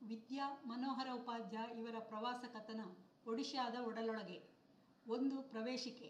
ವಿದ್ಯಾ ಮನೋಹರ ಉಪಾಧ್ಯಾಯ ಇವರ ಪ್ರವಾಸ ಕಥನ ಒಡಿಶಾದ ಒಡಲೊಳಗೆ ಒಂದು ಪ್ರವೇಶಿಕೆ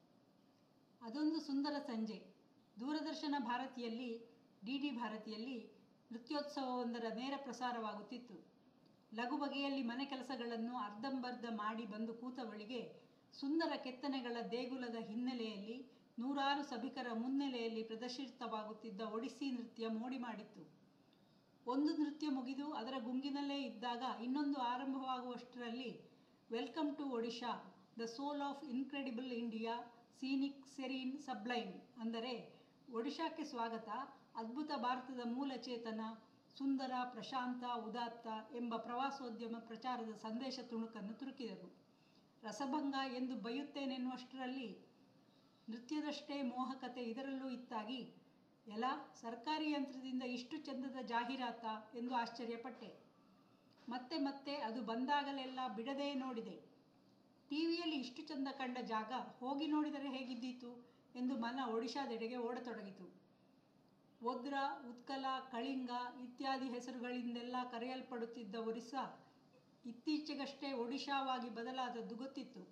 ಅದೊಂದು ಸುಂದರ ಸಂಜೆ ದೂರದರ್ಶನ ಭಾರತಿಯಲ್ಲಿ ಡಿ ಡಿ ಭಾರತಿಯಲ್ಲಿ ನೃತ್ಯೋತ್ಸವವೊಂದರ ನೇರ ಪ್ರಸಾರವಾಗುತ್ತಿತ್ತು ಲಘು ಬಗೆಯಲ್ಲಿ ಮನೆ ಕೆಲಸಗಳನ್ನು ಅರ್ಧಂಬರ್ಧ ಮಾಡಿ ಬಂದು ಕೂತವಳಿಗೆ ಸುಂದರ ಕೆತ್ತನೆಗಳ ದೇಗುಲದ ಹಿನ್ನೆಲೆಯಲ್ಲಿ ನೂರಾರು ಸಭಿಕರ ಮುನ್ನೆಲೆಯಲ್ಲಿ ಪ್ರದರ್ಶಿತವಾಗುತ್ತಿದ್ದ ಒಡಿಸ್ಸಿ ನೃತ್ಯ ಮೋಡಿ ಮಾಡಿತ್ತು ಒಂದು ನೃತ್ಯ ಮುಗಿದು ಅದರ ಗುಂಗಿನಲ್ಲೇ ಇದ್ದಾಗ ಇನ್ನೊಂದು ಆರಂಭವಾಗುವಷ್ಟರಲ್ಲಿ welcome to Odisha the soul of incredible India scenic serene sublime ಅಂದರೆ ಒಡಿಶಾಕ್ಕೆ ಸ್ವಾಗತ ಅದ್ಭುತ ಭಾರತದ ಮೂಲ ಚೇತನ ಸುಂದರ ಪ್ರಶಾಂತ ಉದಾತ್ತ ಎಂಬ ಪ್ರವಾಸೋದ್ಯಮ ಪ್ರಚಾರದ ಸಂದೇಶ ತುಣುಕನ್ನು ತುರುಕಿದರು ರಸಭಂಗ ಎಂದು ಬೈಯುತ್ತೇನೆನ್ನುವಷ್ಟರಲ್ಲಿ ನೃತ್ಯದಷ್ಟೇ ಮೋಹಕತೆ ಇದರಲ್ಲೂ ಇತ್ತಾಗಿ ಎಲ್ಲ ಸರ್ಕಾರಿ ಯಂತ್ರದಿಂದ ಇಷ್ಟು ಚಂದದ ಜಾಹೀರಾತ ಎಂದು ಆಶ್ಚರ್ಯಪಟ್ಟೆ ಮತ್ತೆ ಮತ್ತೆ ಅದು ಬಂದಾಗಲೆಲ್ಲ ಬಿಡದೇ ನೋಡಿದೆ ಟಿವಿಯಲ್ಲಿ ಇಷ್ಟು ಚಂದ ಕಂಡ ಜಾಗ ಹೋಗಿ ನೋಡಿದರೆ ಹೇಗಿದ್ದೀತು ಎಂದು ಮನ ಒಡಿಶಾದೆಡೆಗೆ ಓಡತೊಡಗಿತು ಒದ್ರ ಉತ್ಕಲ ಕಳಿಂಗ ಇತ್ಯಾದಿ ಹೆಸರುಗಳಿಂದೆಲ್ಲ ಕರೆಯಲ್ಪಡುತ್ತಿದ್ದ ಒರಿಸ್ಸಾ ಇತ್ತೀಚೆಗಷ್ಟೇ ಒಡಿಶಾವಾಗಿ ಬದಲಾದದ್ದು ಗೊತ್ತಿತ್ತು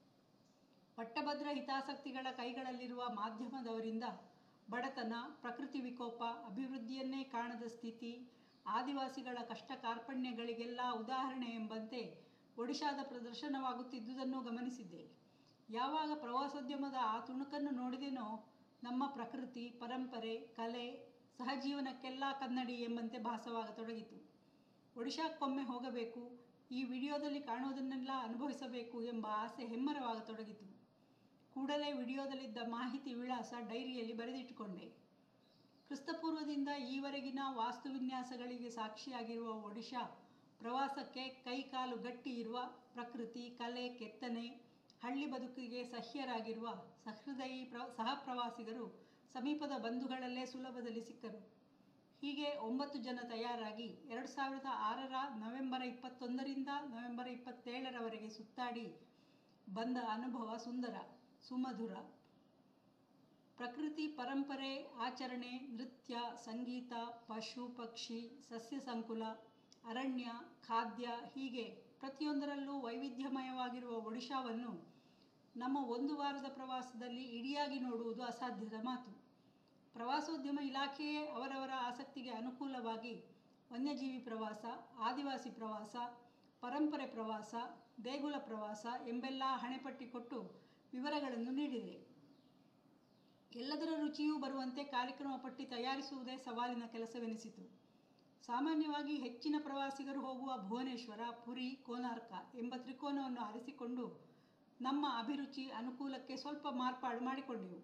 ಪಟ್ಟಭದ್ರ ಹಿತಾಸಕ್ತಿಗಳ ಕೈಗಳಲ್ಲಿರುವ ಮಾಧ್ಯಮದವರಿಂದ ಬಡತನ ಪ್ರಕೃತಿ ವಿಕೋಪ ಅಭಿವೃದ್ಧಿಯನ್ನೇ ಕಾಣದ ಸ್ಥಿತಿ ಆದಿವಾಸಿಗಳ ಕಷ್ಟ ಕಾರ್ಪಣ್ಯಗಳಿಗೆಲ್ಲ ಉದಾಹರಣೆ ಎಂಬಂತೆ ಒಡಿಶಾದ ಪ್ರದರ್ಶನವಾಗುತ್ತಿದ್ದುದನ್ನು ಗಮನಿಸಿದ್ದೆ ಯಾವಾಗ ಪ್ರವಾಸೋದ್ಯಮದ ಆ ತುಣುಕನ್ನು ನೋಡಿದೆನೋ ನಮ್ಮ ಪ್ರಕೃತಿ ಪರಂಪರೆ ಕಲೆ ಸಹಜೀವನಕ್ಕೆಲ್ಲ ಕನ್ನಡಿ ಎಂಬಂತೆ ಭಾಸವಾಗತೊಡಗಿತು ಒಡಿಶಾಕ್ಕೊಮ್ಮೆ ಹೋಗಬೇಕು ಈ ವಿಡಿಯೋದಲ್ಲಿ ಕಾಣುವುದನ್ನೆಲ್ಲ ಅನುಭವಿಸಬೇಕು ಎಂಬ ಆಸೆ ಹೆಮ್ಮರವಾಗತೊಡಗಿತು ಕೂಡಲೇ ವಿಡಿಯೋದಲ್ಲಿದ್ದ ಮಾಹಿತಿ ವಿಳಾಸ ಡೈರಿಯಲ್ಲಿ ಬರೆದಿಟ್ಟುಕೊಂಡೆ ಕ್ರಿಸ್ತಪೂರ್ವದಿಂದ ಈವರೆಗಿನ ವಾಸ್ತುವಿನ್ಯಾಸಗಳಿಗೆ ಸಾಕ್ಷಿಯಾಗಿರುವ ಒಡಿಶಾ ಪ್ರವಾಸಕ್ಕೆ ಕೈಕಾಲು ಗಟ್ಟಿ ಇರುವ ಪ್ರಕೃತಿ ಕಲೆ ಕೆತ್ತನೆ ಹಳ್ಳಿ ಬದುಕಿಗೆ ಸಹ್ಯರಾಗಿರುವ ಸಹೃದಯಿ ಪ್ರ ಸಹ ಪ್ರವಾಸಿಗರು ಸಮೀಪದ ಬಂಧುಗಳಲ್ಲೇ ಸುಲಭದಲ್ಲಿ ಸಿಕ್ಕರು ಹೀಗೆ ಒಂಬತ್ತು ಜನ ತಯಾರಾಗಿ ಎರಡು ಸಾವಿರದ ಆರರ ನವೆಂಬರ್ ಇಪ್ಪತ್ತೊಂದರಿಂದ ನವೆಂಬರ್ ಇಪ್ಪತ್ತೇಳರವರೆಗೆ ಸುತ್ತಾಡಿ ಬಂದ ಅನುಭವ ಸುಂದರ ಸುಮಧುರ ಪ್ರಕೃತಿ ಪರಂಪರೆ ಆಚರಣೆ ನೃತ್ಯ ಸಂಗೀತ ಪಶು ಪಕ್ಷಿ ಸಸ್ಯ ಸಂಕುಲ ಅರಣ್ಯ ಖಾದ್ಯ ಹೀಗೆ ಪ್ರತಿಯೊಂದರಲ್ಲೂ ವೈವಿಧ್ಯಮಯವಾಗಿರುವ ಒಡಿಶಾವನ್ನು ನಮ್ಮ ಒಂದು ವಾರದ ಪ್ರವಾಸದಲ್ಲಿ ಇಡಿಯಾಗಿ ನೋಡುವುದು ಅಸಾಧ್ಯದ ಮಾತು ಪ್ರವಾಸೋದ್ಯಮ ಇಲಾಖೆಯೇ ಅವರವರ ಆಸಕ್ತಿಗೆ ಅನುಕೂಲವಾಗಿ ವನ್ಯಜೀವಿ ಪ್ರವಾಸ ಆದಿವಾಸಿ ಪ್ರವಾಸ ಪರಂಪರೆ ಪ್ರವಾಸ ದೇಗುಲ ಪ್ರವಾಸ ಎಂಬೆಲ್ಲ ಹಣೆಪಟ್ಟಿ ಕೊಟ್ಟು ವಿವರಗಳನ್ನು ನೀಡಿದೆ ಎಲ್ಲದರ ರುಚಿಯೂ ಬರುವಂತೆ ಕಾರ್ಯಕ್ರಮ ಪಟ್ಟಿ ತಯಾರಿಸುವುದೇ ಸವಾಲಿನ ಕೆಲಸವೆನಿಸಿತು ಸಾಮಾನ್ಯವಾಗಿ ಹೆಚ್ಚಿನ ಪ್ರವಾಸಿಗರು ಹೋಗುವ ಭುವನೇಶ್ವರ ಪುರಿ ಕೋನಾರ್ಕ ಎಂಬ ತ್ರಿಕೋನವನ್ನು ಆರಿಸಿಕೊಂಡು ನಮ್ಮ ಅಭಿರುಚಿ ಅನುಕೂಲಕ್ಕೆ ಸ್ವಲ್ಪ ಮಾರ್ಪಾಡು ಮಾಡಿಕೊಂಡೆವು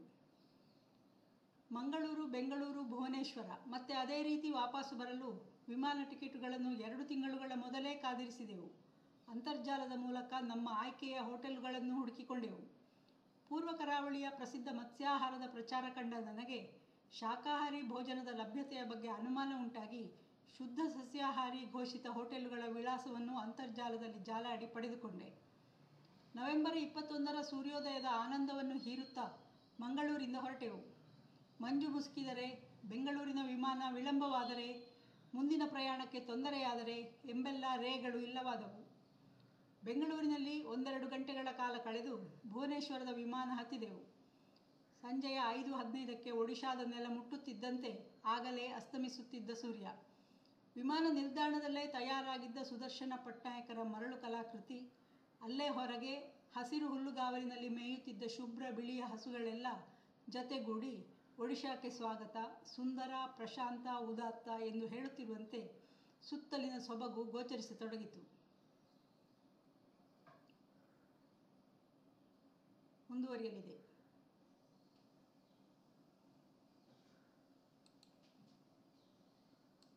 ಮಂಗಳೂರು ಬೆಂಗಳೂರು ಭುವನೇಶ್ವರ ಮತ್ತೆ ಅದೇ ರೀತಿ ವಾಪಸ್ಸು ಬರಲು ವಿಮಾನ ಟಿಕೆಟುಗಳನ್ನು ಎರಡು ತಿಂಗಳುಗಳ ಮೊದಲೇ ಕಾದಿರಿಸಿದೆವು ಅಂತರ್ಜಾಲದ ಮೂಲಕ ನಮ್ಮ ಆಯ್ಕೆಯ ಹೋಟೆಲ್ಗಳನ್ನು ಹುಡುಕಿಕೊಂಡೆವು ಪೂರ್ವ ಕರಾವಳಿಯ ಪ್ರಸಿದ್ಧ ಮತ್ಸ್ಯಾಹಾರದ ಪ್ರಚಾರ ಕಂಡ ನನಗೆ ಶಾಕಾಹಾರಿ ಭೋಜನದ ಲಭ್ಯತೆಯ ಬಗ್ಗೆ ಅನುಮಾನ ಉಂಟಾಗಿ ಶುದ್ಧ ಸಸ್ಯಾಹಾರಿ ಘೋಷಿತ ಹೋಟೆಲುಗಳ ವಿಳಾಸವನ್ನು ಅಂತರ್ಜಾಲದಲ್ಲಿ ಜಾಲಾಡಿ ಪಡೆದುಕೊಂಡೆ ನವೆಂಬರ್ ಇಪ್ಪತ್ತೊಂದರ ಸೂರ್ಯೋದಯದ ಆನಂದವನ್ನು ಹೀರುತ್ತಾ ಮಂಗಳೂರಿಂದ ಹೊರಟೆವು ಮಂಜು ಮುಸುಕಿದರೆ ಬೆಂಗಳೂರಿನ ವಿಮಾನ ವಿಳಂಬವಾದರೆ ಮುಂದಿನ ಪ್ರಯಾಣಕ್ಕೆ ತೊಂದರೆಯಾದರೆ ಎಂಬೆಲ್ಲ ರೇಗಳು ಇಲ್ಲವಾದವು ಬೆಂಗಳೂರಿನಲ್ಲಿ ಒಂದೆರಡು ಗಂಟೆಗಳ ಕಾಲ ಕಳೆದು ಭುವನೇಶ್ವರದ ವಿಮಾನ ಹತ್ತಿದೆವು ಸಂಜೆಯ ಐದು ಹದಿನೈದಕ್ಕೆ ಒಡಿಶಾದ ನೆಲ ಮುಟ್ಟುತ್ತಿದ್ದಂತೆ ಆಗಲೇ ಅಸ್ತಮಿಸುತ್ತಿದ್ದ ಸೂರ್ಯ ವಿಮಾನ ನಿಲ್ದಾಣದಲ್ಲೇ ತಯಾರಾಗಿದ್ದ ಸುದರ್ಶನ ಪಟ್ನಾಯಕರ ಮರಳು ಕಲಾಕೃತಿ ಅಲ್ಲೇ ಹೊರಗೆ ಹಸಿರು ಹುಲ್ಲುಗಾವಲಿನಲ್ಲಿ ಮೇಯುತ್ತಿದ್ದ ಶುಭ್ರ ಬಿಳಿಯ ಹಸುಗಳೆಲ್ಲ ಜತೆಗೂಡಿ ಒಡಿಶಾಕ್ಕೆ ಸ್ವಾಗತ ಸುಂದರ ಪ್ರಶಾಂತ ಉದಾತ್ತ ಎಂದು ಹೇಳುತ್ತಿರುವಂತೆ ಸುತ್ತಲಿನ ಸೊಬಗು ಗೋಚರಿಸತೊಡಗಿತು ಮುಂದುವರಿಯಲಿದೆ